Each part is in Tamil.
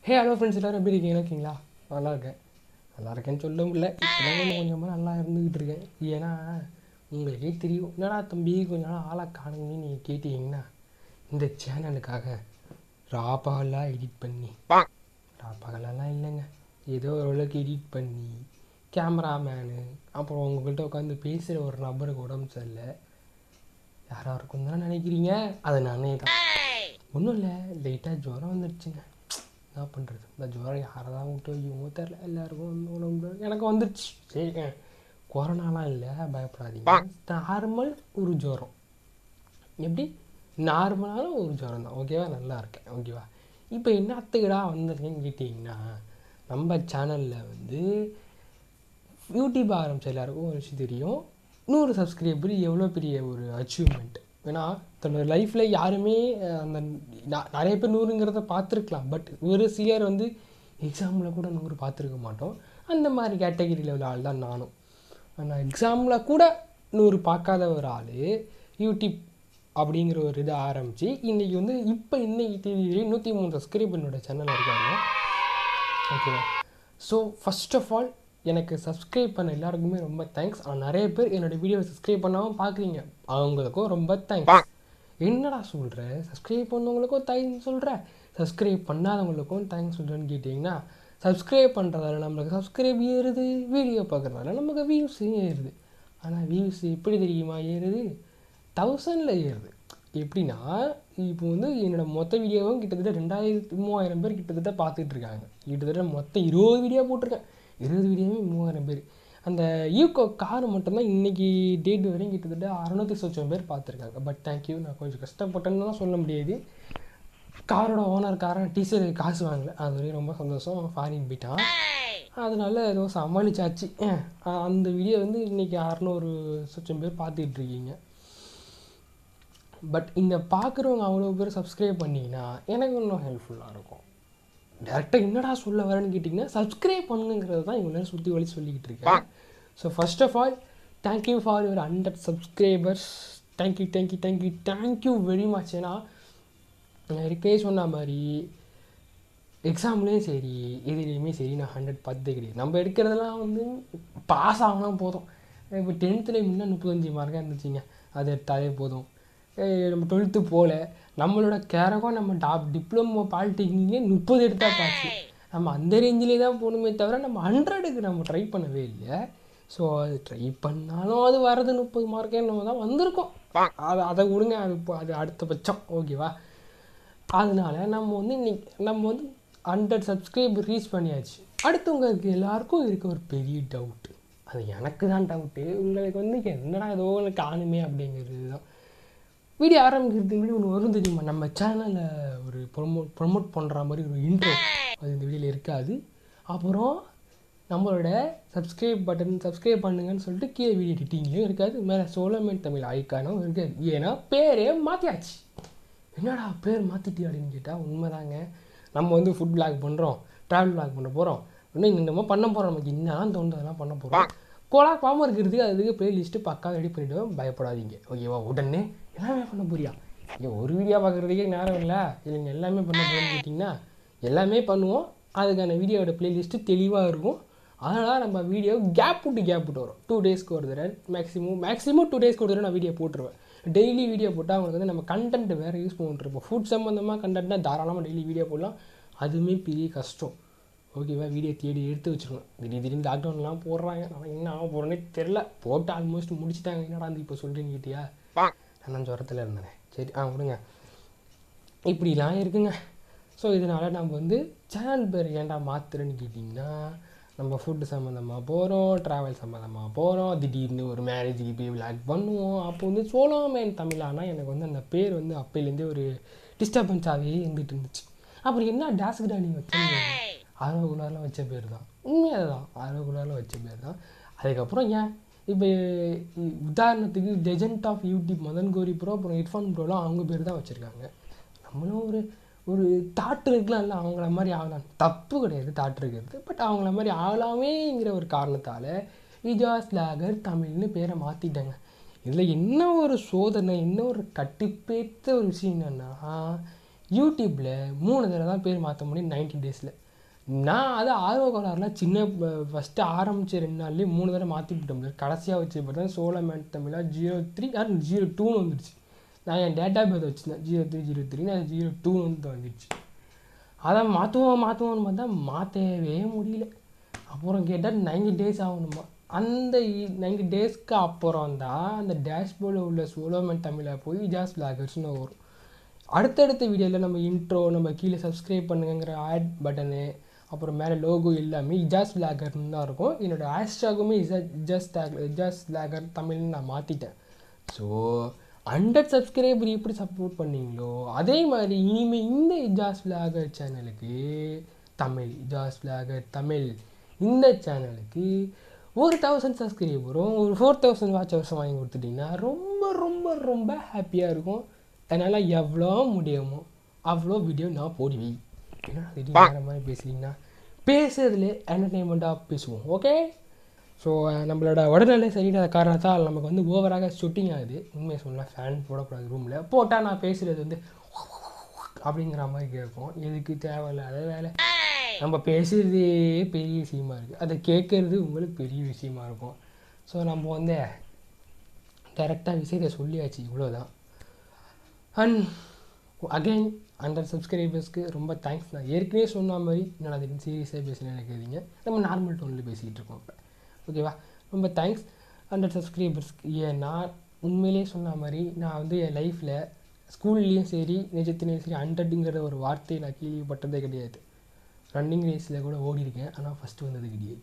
ஹே ஹலோ ஃப்ரெண்ட்ஸ் எல்லோரும் எப்படி இருக்கீங்க இருக்கீங்களா நல்லா இருக்கேன் நல்லா இருக்கேன்னு சொல்ல முடியல இப்போதான் கொஞ்சம் கொஞ்சமாக நல்லா இருந்துக்கிட்டு இருக்கேன் ஏன்னா உங்களுக்கே தெரியும் என்னடா தம்பி கொஞ்ச நாள் ஆளாக காணுங்கன்னு நீங்கள் கேட்டீங்கன்னா இந்த சேனலுக்காக ராபாலாம் எடிட் பண்ணி ராப்பகலெல்லாம் இல்லைங்க ஏதோ ஓரளவுக்கு எடிட் பண்ணி கேமராமேனு அப்புறம் உங்கள்கிட்ட உட்காந்து பேசுகிற ஒரு நபருக்கு உடம்பு சரியில்லை யாராக இருக்கும் தானே நினைக்கிறீங்க அது நானே தான் ஒன்றும் இல்லை லைட்டாக ஜுரம் வந்துடுச்சுங்க என்ன பண்ணுறது இந்த ஜுரம் யாரை தான் விட்டு வைக்குமோ தெரில எல்லாருக்கும் வந்து உடம்பு எனக்கு வந்துடுச்சு சரிங்க கொரோனாலாம் இல்லை பயப்படாதீங்க நார்மல் ஒரு ஜுரம் எப்படி நார்மலான ஒரு ஜுரம் தான் ஓகேவா நல்லா இருக்கேன் ஓகேவா இப்போ என்னத்துக்குடா வந்திருக்கேன்னு கேட்டிங்கன்னா நம்ம சேனலில் வந்து யூடியூப் ஆரம்பிச்ச எல்லாருக்கும் ஒரு விஷயம் தெரியும் நூறு சப்ஸ்கிரைபர் எவ்வளோ பெரிய ஒரு அச்சீவ்மெண்ட் ஏன்னா தன்னோட லைஃப்பில் யாருமே அஹ், அந்த ந- நிறைய பேர் நூறுங்கிறத பார்த்துருக்கலாம் பட் ஒரு சிலர் வந்து எக்ஸாமில் கூட நூறு பார்த்துருக்க மாட்டோம் அந்த மாதிரி கேட்டகரியில் உள்ள ஆள் தான் நானும் நான் எக்ஸாமில் கூட நூறு பார்க்காத ஒரு ஆள் யூடியூப் அப்படிங்கிற ஒரு இதை ஆரம்பித்து இன்றைக்கி வந்து இப்போ இன்னைக்கு தேதியிலே நூற்றி மூணு சப்ஸ்கிரைப் என்னோட சேனலில் இருக்காங்க ஓகேவா ஸோ ஃபர்ஸ்ட் ஆஃப் ஆல் எனக்கு சப்ஸ்கிரைப் பண்ண எல்லாருக்குமே ரொம்ப தேங்க்ஸ் ஆனால் நிறைய பேர் என்னோடய வீடியோவை சப்ஸ்கிரைப் பண்ணாமல் பார்க்குறீங்க அவங்களுக்கும் ரொம்ப தேங்க்ஸ் என்னடா சொல்கிற சப்ஸ்கிரைப் பண்ணவங்களுக்கும் தேங்க்ஸ் சொல்கிற சப்ஸ்கிரைப் பண்ணாதவங்களுக்கும் தேங்க்ஸ் சொல்கிறேன்னு கேட்டிங்கன்னா சப்ஸ்கிரைப் பண்ணுறதால நம்மளுக்கு சப்ஸ்கிரைப் ஏறுது வீடியோ பார்க்குறதால நமக்கு வியூஸ் ஏறுது ஆனால் வியூஸ் எப்படி தெரியுமா ஏறுது தௌசண்டில் ஏறுது எப்படின்னா இப்போ வந்து என்னோட மொத்த வீடியோவும் கிட்டத்தட்ட ரெண்டாயிரத்தி மூவாயிரம் பேர் கிட்டத்தட்ட பார்த்துட்டு இருக்காங்க கிட்டத்தட்ட மொத்தம் இருபது வீடியோ போட்டிருக்கேன் இருபது வீடியோவே மூவாயிரம் பேர் அந்த ஈக்கோ கார் மட்டும்தான் இன்னைக்கு டேட் வரையும் கிட்டத்தட்ட அறநூற்றி சொச்சம் பேர் பார்த்துருக்காங்க பட் தேங்க்யூ நான் கொஞ்சம் கஷ்டப்பட்டேன்னு தான் சொல்ல முடியாது காரோட ஓனர் காரன் டீசர் காசு வாங்கல அது வரையும் ரொம்ப சந்தோஷம் ஃபாரின் போயிட்டான் அதனால ஏதோ சமாளிச்சாச்சு அஹ் அந்த வீடியோ வந்து இன்னைக்கு அறநூறு சொச்சம் பேர் பார்த்துட்டு இருக்கீங்க பட் இந்த பார்க்குறவங்க அவ்வளோ பேர் சப்ஸ்கிரைப் பண்ணிங்கன்னா எனக்கு இன்னும் ஹெல்ப்ஃபுல்லாக இருக்கும் டேரெக்டாக என்னடா சொல்ல வரேன்னு கேட்டிங்கன்னா சப்ஸ்கிரைப் பண்ணுங்கிறது தான் இவ்வளோ நேரம் சுற்றி வழி சொல்லிக்கிட்டு இருக்கேன் so first of all thank you for your hundred subscribers thank you thank you thank you thank you very much ஏன்னா நான் ஏற்கனவே சொன்ன மாதிரி எக்ஸாம்லேயும் சரி இதுலேயுமே சரி நான் ஹண்ட்ரட் பார்த்தே கிடையாது நம்ம எடுக்கிறதெல்லாம் வந்து பாஸ் ஆகினா போதும் இப்போ டென்த்தில் முன்னே முப்பத்தஞ்சு மார்க்காக இருந்துச்சுங்க அது எடுத்தாலே போதும் ஏய், நம்ம டுவெல்த்து போகல நம்மளோட கேரகம் நம்ம டாப் டிப்ளமோ பாலிடெக்னிக்லேயே முப்பது எடுத்தால் பாஸ் நம்ம அந்த ரேஞ்சிலே தான் போகணுமே தவிர நம்ம ஹண்ட்ரடுக்கு நம்ம ட்ரை பண்ணவே இல்லை ஸோ அது ட்ரை பண்ணாலும் அது வர்றது முப்பது மார்க்கே நம்ம தான் வந்திருக்கோம் அது அதை விடுங்க அது இப்போ அது அடுத்த பட்சம் ஓகேவா அதனால நம்ம வந்து இன்னைக்கு நம்ம வந்து ஹண்ட்ரட் சப்ஸ்கிரைபர் ரீச் பண்ணியாச்சு அடுத்தவங்களுக்கு எல்லாருக்கும் இருக்க ஒரு பெரிய டவுட்டு அது எனக்கு தான் டவுட்டு உங்களுக்கு வந்து என்னடா ஏதோ ஒன்று காணுமே அப்படிங்கிறது தான் வீடியோ ஆரம்பிக்கிறதுக்கு முன்னாடி ஒன்று வரும் தெரியுமா நம்ம சேனலை ஒரு ப்ரொமோட் ப்ரொமோட் பண்ணுற மாதிரி ஒரு இன்ட்ரோ அது இந்த வீடியோவில் இருக்காது அப்புறம் நம்மளோட சப்ஸ்கிரைப் பட்டன் சப்ஸ்கிரைப் பண்ணுங்கன்னு சொல்லிட்டு கீழே வீடியோ எடிட்டிங்லேயும் இருக்காது மேலே சோலமேன் தமிழ் ஐக்கானும் இருக்காது ஏன்னா பேரே மாற்றியாச்சு என்னடா பேர் மாற்றிட்டி அப்படின்னு கேட்டால் உண்மைதாங்க நம்ம வந்து ஃபுட் பிளாக் பண்ணுறோம் ட்ராவல் பிளாக் பண்ண போகிறோம் இன்னும் என்னமோ பண்ண போகிறோம் நமக்கு என்னதான் தோணுது அதெல்லாம் பண்ண போகிறோம் கோலா பாம்பு இருக்கிறதுக்கு அதுக்கு ப்ளேலிஸ்ட்டு பக்கா ரெடி பண்ணிவிடுவோம் பயப்படாதீங்க ஓகேவா உடனே எல்லாமே பண்ண போறியா ஐயோ ஒரு வீடியோ பார்க்குறதுக்கே நேரம் இல்லை இல்லைங்க எல்லாமே பண்ண போகிறோம்னு கேட்டிங்கன்னா எல்லாமே பண்ணுவோம் அதுக்கான வீடியோவோட ப்ளேலிஸ்ட்டு தெளிவாக இருக்கும் அதனால் நம்ம வீடியோ கேப் விட்டு கேப் விட்டு வரும் டூ டேஸ்க்கு ஒரு தடவை மேக்ஸிமம் மேக்ஸிமம் டூ டேஸ்க்கு ஒரு தடவை நான் வீடியோ போட்டுருவேன் டெய்லி வீடியோ போட்டால் அவங்களுக்கு வந்து நம்ம கண்டென்ட் வேறு யூஸ் பண்ணிட்டுருப்போம் ஃபுட் சம்மந்தமாக கண்டென்ட்னா தாராளமாக டெய்லி வீடியோ போடலாம் அதுவுமே பெரிய கஷ்டம் ஓகேவா வீடியோ தேடி எடுத்து வச்சுருக்கணும் திடீர் திடீர்னு லாக்டவுன்லாம் போடுறாங்க நான் என்ன ஆக போகிறேன்னே தெரில போட்டு ஆல்மோஸ்ட் முடிச்சிட்டாங்க என்னடா வந்து இப்போ சொல்கிறேன்னு கேட்டியா நான் ஜுரத்தில் இருந்தேன் சரி ஆ விடுங்க இப்படிலாம் இருக்குங்க ஸோ இதனால் நம்ம வந்து சேனல் பேர் ஏன்டா மாத்துறேன்னு கேட்டிங்கன்னா நம்ம ஃபுட்டு சம்மந்தமாக போகிறோம் ட்ராவல் சம்மந்தமாக போகிறோம் திடீர்னு ஒரு மேரேஜுக்கு போய் விளாக் பண்ணுவோம் அப்போ வந்து சோலோமேன் தமிழானா எனக்கு வந்து அந்த பேர் வந்து அப்போலேருந்தே ஒரு டிஸ்டர்பன்ஸாகவே இருந்துட்டு இருந்துச்சு அப்புறம் என்ன டேஸ்க்கு நீங்கள் வச்சீங்க ஆரோகுலாரில் வச்ச பேர் தான் உண்மையாக தான் ஆரோகுலாரில் வச்ச பேர் தான் அதுக்கப்புறம் ஏன் இப்போ உதாரணத்துக்கு லெஜெண்ட் ஆஃப் யூடியூப் மதன் கோரி ப்ரோ அப்புறம் இர்ஃபான் ப்ரோலாம் அவங்க பேர் தான் வச்சுருக்காங்க நம்மளும் ஒரு ஒரு தாட் இருக்கலாம்ல அவங்கள மாதிரி ஆகலாம் தப்பு கிடையாது தாட் இருக்கிறது பட் அவங்கள மாதிரி ஆகலாமேங்கிற ஒரு காரணத்தால் இஜாஸ் லாகர் தமிழ்னு பேரை மாற்றிட்டாங்க இதில் என்ன ஒரு சோதனை என்ன ஒரு கட்டுப்பேத்த ஒரு விஷயம் என்னென்னா யூடியூப்பில் மூணு தடவை தான் பேர் மாற்ற முடியும் 90 டேஸில் நான் அது ஆர்வ கோளாறுல சின்ன ஃபஸ்ட்டு ஆரம்பித்த ரெண்டு நாள்லேயே மூணு தடவை மாற்றி விட்டோம் கடைசியாக வச்சு பார்த்தா சோழமேன் தமிழா ஜீரோ த்ரீ ஆர் ஜீரோ டூன்னு வந்துருச்சு நான் என் டேட்டா பேர் வச்சுருந்தேன் ஜீரோ த்ரீ ஜீரோ த்ரீ நான் ஜீரோ டூன்னு வந்து வந்துருச்சு அதை மாற்றுவோம் மாற்றுவோம்னு பார்த்தா மாற்றவே முடியல அப்புறம் கேட்டால் 90 டேஸ் ஆகணுமா அந்த நைன்டி டேஸ்க்கு அப்புறம் தான் அந்த டேஷ்போர்டில் உள்ள சோலோமன் தமிழை போய் ஜாஸ் பிளாகர்ஸ்னு வரும் அடுத்தடுத்த வீடியோவில் நம்ம இன்ட்ரோ நம்ம கீழே சப்ஸ்கிரைப் பண்ணுங்கிற ஆட் பட்டனு அப்புறம் மேலே லோகோ எல்லாமே இஜாஸ் பிளாகர்னு தான் இருக்கும் என்னோடய ஹேஷ்டாகுமே இஜா இஜாஸ் டேக் இஜாஸ் பிளாகர் தமிழ்னு நான் மாற்றிட்டேன் ஸோ ஹண்ட்ரட் சப்ஸ்கிரைபர் எப்படி சப்போர்ட் பண்ணீங்களோ அதே மாதிரி இனிமேல் இந்த இஜாஸ் பிளாகர் சேனலுக்கு தமிழ் இஜாஸ் பிளாகர் தமிழ் இந்த சேனலுக்கு ஒரு தௌசண்ட் சப்ஸ்கிரைபரும் ஒரு ஃபோர் தௌசண்ட் வாட்ச் வருஷம் வாங்கி கொடுத்துட்டிங்கன்னா ரொம்ப ரொம்ப ரொம்ப ஹாப்பியாக இருக்கும் அதனால் எவ்வளோ முடியுமோ அவ்வளோ வீடியோ நான் போடுவேன் ஏன்னா திடீர்னு வேறு மாதிரி பேசுறீங்கன்னா பேசுறதுல என்டர்டெயின்மெண்ட்டாக பேசுவோம் ஓகே ஸோ நம்மளோட உடல்நிலை சரியில்லாத காரணத்தால் நமக்கு வந்து ஓவராக ஷூட்டிங் ஆகுது உண்மையை சொல்லலாம் ஃபேன் போடக்கூடாது ரூமில் போட்டால் நான் பேசுகிறது வந்து அப்படிங்கிற மாதிரி கேட்கும் எதுக்கு தேவையில்லாத வேலை நம்ம பேசுகிறதே பெரிய விஷயமா இருக்குது அதை கேட்குறது உங்களுக்கு பெரிய விஷயமா இருக்கும் ஸோ நம்ம வந்து டைரெக்டாக விஷயத்தை சொல்லியாச்சு இவ்வளோதான் அண்ட் அகைன் ஹண்ட்ரட் சப்ஸ்கிரைபர்ஸ்க்கு ரொம்ப தேங்க்ஸ் நான் ஏற்கனவே சொன்ன மாதிரி நான் அதுக்கு சீரியஸாக பேசுகிறேன் நினைக்காதீங்க நம்ம நார்மல் டோனில் பேசிக்கிட்டு இருக்கோம் இப்போ ஓகேவா ரொம்ப தேங்க்ஸ் ஹண்ட்ரட் சப்ஸ்கிரைபர்ஸ்க்கு ஏன்னா உண்மையிலே சொன்ன மாதிரி நான் வந்து என் லைஃப்பில் ஸ்கூல்லேயும் சரி நிஜத்துலேயும் சரி ஹண்ட்ரட்டுங்கிற ஒரு வார்த்தையை நான் கேள்விப்பட்டதே கிடையாது ரன்னிங் ரேஸில் கூட ஓடி இருக்கேன் ஆனால் ஃபஸ்ட்டு வந்தது கிடையாது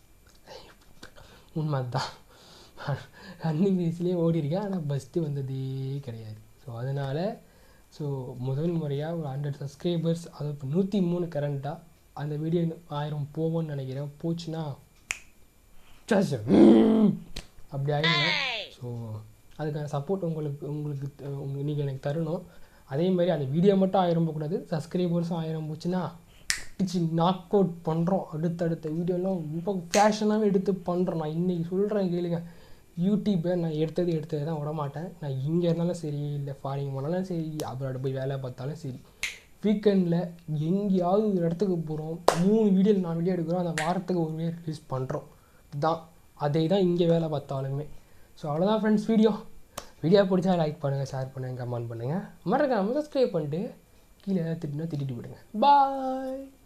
உண்மை தான் ரன்னிங் ரேஸ்லேயே ஓடி இருக்கேன் ஆனால் ஃபஸ்ட்டு வந்ததே கிடையாது ஸோ அதனால் ஸோ முதல் முறையாக ஒரு ஹண்ட்ரட் சப்ஸ்கிரைபர்ஸ் அது இப்போ நூற்றி மூணு கரண்ட்டாக அந்த வீடியோ ஆயிரம் போவோம்னு நினைக்கிறேன் போச்சுன்னா சஸ், ம், அப்படி ஆயிடுங்க ஸோ அதுக்கான சப்போர்ட் உங்களுக்கு உங்களுக்கு த- உங்க நீங்கள் எனக்கு தரணும் அதே மாதிரி அந்த வீடியோ மட்டும் ஆயிரம் போகக்கூடாது சப்ஸ்கிரைபர்ஸும் ஆயிரம் போச்சுன்னா பிச்சு நாக் அவுட் பண்ணுறோம் அடுத்தடுத்த வீடியோலாம் ரொம்ப ஃபேஷனாகவே எடுத்து பண்ணுறோம் நான் இன்றைக்கி சொல்கிறேன் கேளுங்க யூடியூப்பை நான் எடுத்தது எடுத்தது தான் விட மாட்டேன் நான் இங்கே இருந்தாலும் சரி இல்லை ஃபாரின் போனாலும் சரி அப்புறம் போய் வேலை பார்த்தாலும் சரி வீக்கெண்டில் எங்கேயாவது ஒரு இடத்துக்கு போகிறோம் மூணு வீடியோ நாலு வீடியோ எடுக்கிறோம் அந்த வாரத்துக்கு ஒரு வீடியோ ரிலீஸ் பண்ணுறோம் தான் அதே தான் இங்கே வேலை பார்த்தாலுமே ஸோ அவ்வளோதான் ஃப்ரெண்ட்ஸ் வீடியோ வீடியோ பிடிச்சா லைக் பண்ணுங்கள் ஷேர் பண்ணுங்கள் கமெண்ட் பண்ணுங்கள் மறக்காம சப்ஸ்கிரைப் பண்ணிட்டு கீழே ஏதாவது திட்டினா திட்டிட்டு போயிடுங்க பாய்